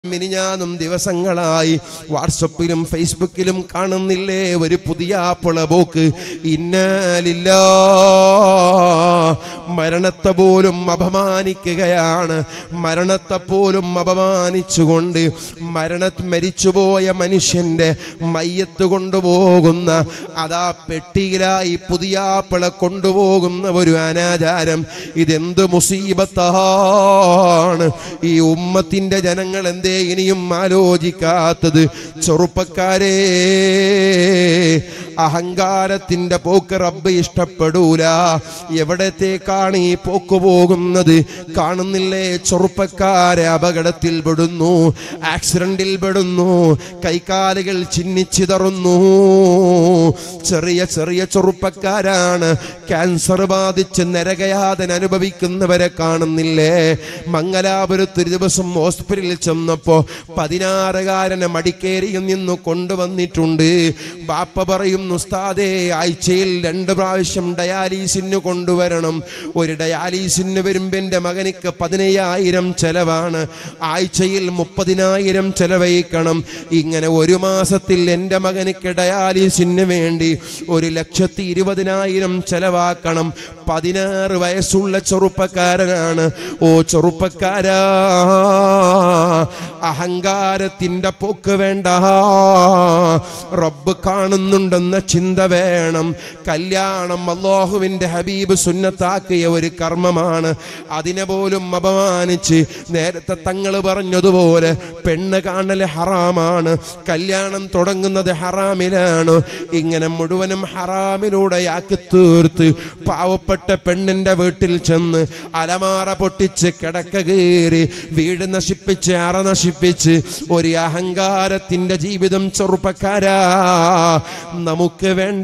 മിനിഞ്ഞാന്നും ദിവസങ്ങളായി വാട്സപ്പിലും ഫേസ്ബുക്കിലും കാണുന്നില്ലേ ഒരു പുതിയ പോക്ക് ഇന്നാലില്ല മരണത്തെ പോലും അപമാനിക്കുകയാണ് മരണത്തെ പോലും അപമാനിച്ചുകൊണ്ട് മരണ മരിച്ചുപോയ മനുഷ്യന്റെ മയ്യത്ത് കൊണ്ടുപോകുന്ന അതാ പെട്ടിയിലായി പുതിയ പിള കൊണ്ടുപോകുന്ന ഒരു അനാചാരം ഇതെന്ത് മുസീബത്താണ് ഈ ഉമ്മത്തിന്റെ ജനങ്ങൾ എന്തേ ഇനിയും ആലോചിക്കാത്തത് ചെറുപ്പക്കാരെ അഹങ്കാരത്തിന്റെ പോക്ക് റബ്ബ് ഇഷ്ടപ്പെടൂല എവിടത്തേക്കാണ് ഈ പോക്ക് പോകുന്നത് കാണുന്നില്ലേ ചെറുപ്പക്കാരെ അപകടത്തിൽ പെടുന്നു ആക്സിഡന്റിൽ പെടുന്നു കൈകാലുകൾ ചിന്നിച്ചിതറുന്നു ചെറിയ ചെറിയ ചെറുപ്പക്കാരാണ് ക്യാൻസർ ബാധിച്ച് നരകയാതന അനുഭവിക്കുന്നവരെ കാണുന്നില്ലേ മംഗലാപുരത്ത് ഒരു ദിവസം ഹോസ്പിറ്റലിൽ ചെന്നപ്പോ പതിനാറുകാരനെ മടിക്കേരിയിൽ നിന്ന് കൊണ്ടുവന്നിട്ടുണ്ട് ബാപ്പ പറയുന്നു ഉസ്താദേ ആഴ്ചയിൽ രണ്ട് പ്രാവശ്യം ഡയാലിസിന് കൊണ്ടുവരണം ഒരു ഡയാലിസിന് വരുമ്പോ എൻ്റെ മകനിക്ക് പതിനയ്യായിരം ചെലവാണ് ആഴ്ചയിൽ മുപ്പതിനായിരം ചെലവഴിക്കണം ഇങ്ങനെ ഒരു മാസത്തിൽ എൻ്റെ മകനിക്ക് ഡയാലിസിന് വേണ്ടി ഒരു ലക്ഷത്തി ഇരുപതിനായിരം ചെലവാക്കണം പതിനാറ് വയസ്സുള്ള ചെറുപ്പക്കാരനാണ് ഓ ചെറുപ്പക്കാരാ അഹങ്കാരത്തിന്റെ പോക്ക് വേണ്ട റബ്ബ് കാണുന്നുണ്ടെന്ന ചിന്ത വേണം കല്യാണം അള്ളാഹുവിന്റെ ഹബീബ് സുന്നത്താക്കിയ ഒരു കർമ്മമാണ് അതിനെ പോലും അപമാനിച്ച് നേരത്തെ തങ്ങൾ പറഞ്ഞതുപോലെ പെണ്ണ് കാണൽ ഹറാമാണ് കല്യാണം തുടങ്ങുന്നത് ഹറാമിലാണ് ഇങ്ങനെ മുഴുവനും ഹറാമിലൂടെയാക്കി തീർത്ത് പാവപ്പെട്ട പെണ്ണിന്റെ വീട്ടിൽ ചെന്ന് അലമാറ പൊട്ടിച്ച് കിടക്ക കീറി വീട് നശിപ്പിച്ച് അറ നശിപ്പിച്ച് ഒരു അഹങ്കാരത്തിന്റെ ജീവിതം ചെറുപ്പക്കാരാ നമുക്ക് വേണ്ട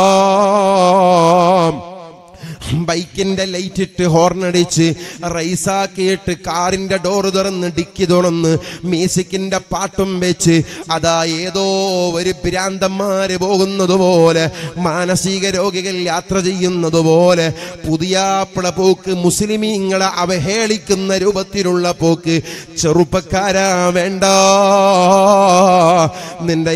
ബൈക്കിന്റെ ലൈറ്റ് ഇട്ട് ഹോർണടിച്ച് റൈസാക്കിയിട്ട് കാറിന്റെ ഡോറ് തുറന്ന് ഡിക്കി തുറന്ന് മ്യൂസിക്കിന്റെ പാട്ടും വെച്ച് അതാ ഏതോ ഒരു ഭ്രാന്തന്മാര് പോകുന്നത് പോലെ മാനസിക രോഗികൾ യാത്ര ചെയ്യുന്നത് പോലെ പുതിയാപ്പിള പോക്ക് മുസ്ലിമീങ്ങളെ അവഹേളിക്കുന്ന രൂപത്തിലുള്ള പോക്ക് ചെറുപ്പക്കാരാ വേണ്ട നിന്റെ